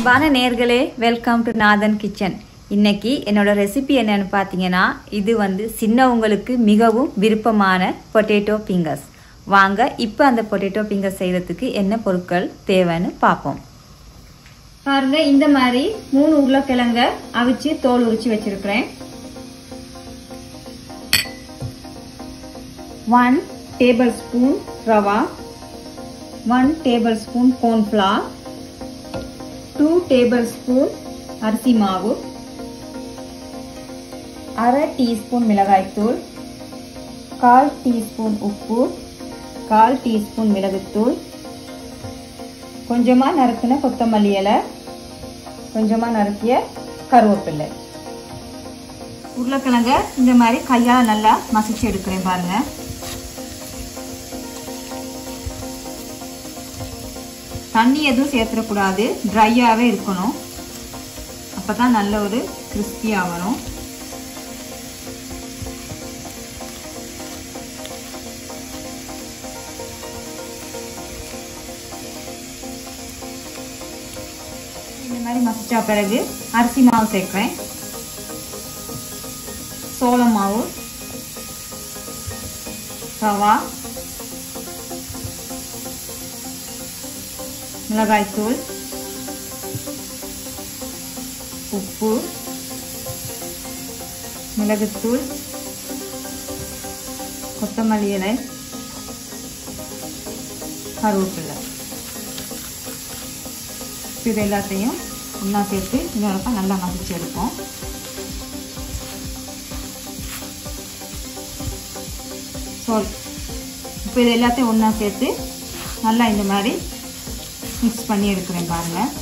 அன்பான நேர்களே welcome to Nathan kitchen இன்னைக்கு என்னோட ரெசிபி என்னன்னு பார்த்தீங்கன்னா இது வந்து சின்னவங்களுக்கு மிகவும் விருப்பமான பொட்டேட்டோ பிங்கர்ஸ் வாங்க இப்போ அந்த பொட்டேட்டோ பிங்கர்ஸ் செய்யறதுக்கு என்ன பொருட்கள் தேவைன்னு பார்ப்போம் பாருங்க இந்த மாதிரி மூணு உருளைக்கிழங்க அவிச்சு தோல் உரிச்சு வச்சிருக்கிறேன் one tablespoon rava one tablespoon cornflour two tablespoon அரிசி மாவு அரை டீஸ்பூன் மிளகாய்த்தூள் கால் டீஸ்பூன் உப்பு கால் டீஸ்பூன் மிளகுத்தூள் கொஞ்சமாக நறுக்கின கொத்தமல்லி இலை கொஞ்சமாக நறுக்கிய கருவேப்பில்லை உருளைக்கிழங்க இந்த மாதிரி கையால் நல்லா மசிச்சு எடுக்கிறேன் பாருங்க தண்ணி எதுவும் சேர்த்துடக்கூடாது ட்ரையாகவே இருக்கணும் அப்போ தான் நல்ல ஒரு கிறிஸ்பியாக வரும் இந்த மாதிரி மசிச்சா பிறகு அரிசி மாவு சேர்க்குறேன் சோளம் மாவு ரவா மிளகாய்த்தூள் உப்பு மிளகுத்தூள் கொத்தமல்லி இலை கருவேப்பிலை இது எல்லாத்தையும் ஒன்றா சேர்த்து இன்னொருக்கா நல்லா மசிச்சு எடுப்போம் ஸோ இப்போ இது எல்லாத்தையும் ஒன்றா சேர்த்து நல்லா இந்த மாதிரி மிக்ஸ் பண்ணி எடுக்கிறேன் பாருங்கள்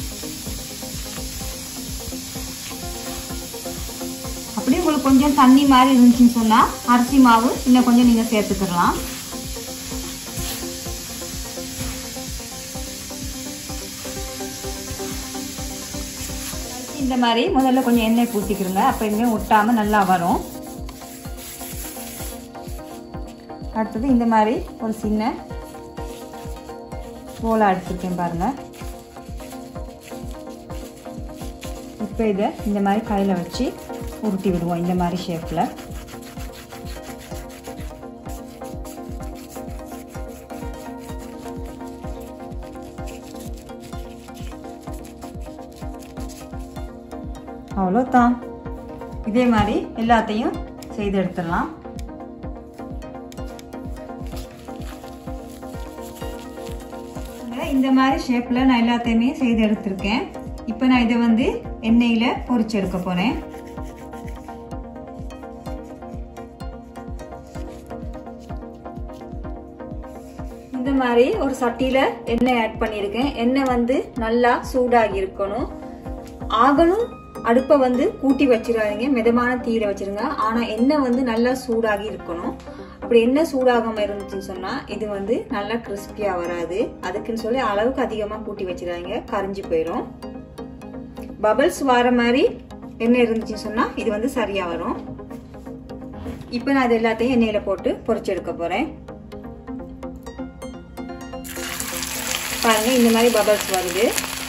அப்படியே உங்களுக்கு கொஞ்சம் தண்ணி மாதிரி இருந்துச்சுன்னு சொன்னால் அரிசி மாவு இன்னும் கொஞ்சம் நீங்கள் சேர்த்துக்கிடலாம் இந்த மாதிரி முதல்ல கொஞ்சம் எண்ணெய் ஊற்றிக்கிறோங்க அப்போ எங்கேயும் ஒட்டாமல் நல்லா வரும் அடுத்தது இந்த மாதிரி ஒரு சின்ன போலாக எடுத்துருக்கேன் பாருங்கள் இப்போ இதை இந்த மாதிரி கையில் வச்சு உருட்டி விடுவோம் இந்த மாதிரி ஷேப்பில் அவ்வளோதான் இதே மாதிரி எல்லாத்தையும் செய்து எடுத்துடலாம் இந்த மாதிரி ஷேப்பில் நான் எல்லாத்தையுமே செய்து எடுத்திருக்கேன் இப்போ நான் இதை வந்து எண்ணெயில் பொரிச்சு எடுக்க போகிறேன் இந்த மாதிரி ஒரு சட்டியில் எண்ணெய் ஆட் பண்ணியிருக்கேன் எண்ணெய் வந்து நல்லா சூடாகி இருக்கணும் ஆகணும் அடுப்பை வந்து கூட்டி வச்சிடாதீங்க மிதமான தீர வச்சிருங்க ஆனால் எண்ணெய் வந்து நல்லா சூடாகி இருக்கணும் அப்படி எண்ணெய் சூடாகாமல் இருந்துச்சுன்னு சொன்னால் இது வந்து நல்லா கிறிஸ்பியாக வராது அதுக்குன்னு சொல்லி அளவுக்கு அதிகமாக கூட்டி வச்சிடாதீங்க கரிஞ்சு போயிடும் பபிள்ஸ் வர மாதிரி எண்ணெய் இருந்துச்சுன்னு சொன்னால் இது வந்து சரியாக வரும் இப்போ நான் இது எல்லாத்தையும் எண்ணெயில் போட்டு பொரிச்சு எடுக்க போகிறேன் பாருங்க இந்த மாதிரி பபிள்ஸ் வருது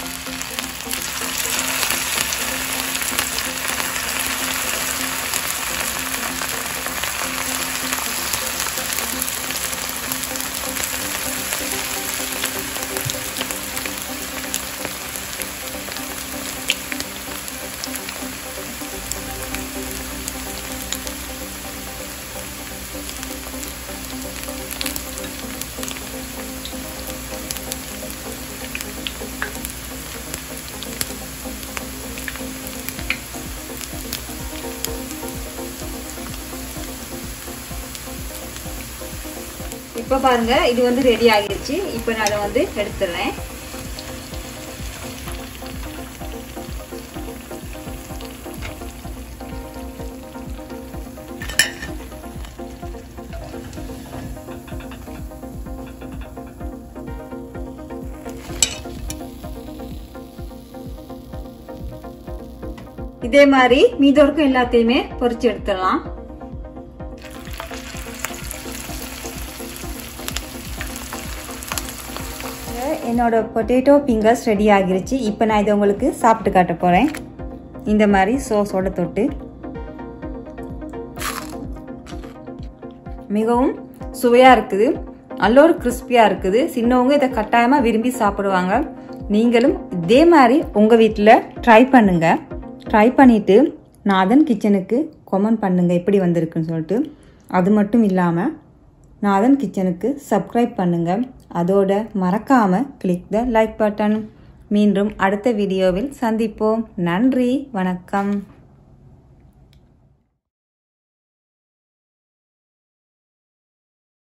இப்போ பாருங்க இது வந்து ரெடி ஆகிடுச்சு இப்போ நான் அதை வந்து எடுத்துடுறேன் இதே மாதிரி மீதோருக்கும் எல்லாத்தையுமே பொரிச்சு எடுத்துடலாம் என்னோட பொட்டேட்டோ பிங்கர்ஸ் ரெடி ஆகிருச்சு இப்போ நான் இதை உங்களுக்கு சாப்பிட்டு காட்ட போகிறேன் இந்த மாதிரி சோஸோட தொட்டு மிகவும் சுவையாக இருக்குது நல்ல ஒரு கிறிஸ்பியாக இருக்குது சின்னவங்க இதை கட்டாயமாக விரும்பி சாப்பிடுவாங்க நீங்களும் இதே மாதிரி உங்கள் வீட்டில் ட்ரை பண்ணுங்கள் ட்ரை பண்ணிவிட்டு நாதன் கிச்சனுக்கு கமெண்ட் பண்ணுங்கள் எப்படி வந்திருக்குன்னு சொல்லிட்டு அது மட்டும் இல்லாமல் நாதன் கிச்சனுக்கு சப்ஸ்கிரைப் பண்ணுங்கள் அதோட மறக்காமல் கிளிக் த லைக் பட்டன் மீண்டும் அடுத்த வீடியோவில் சந்திப்போம் நன்றி வணக்கம்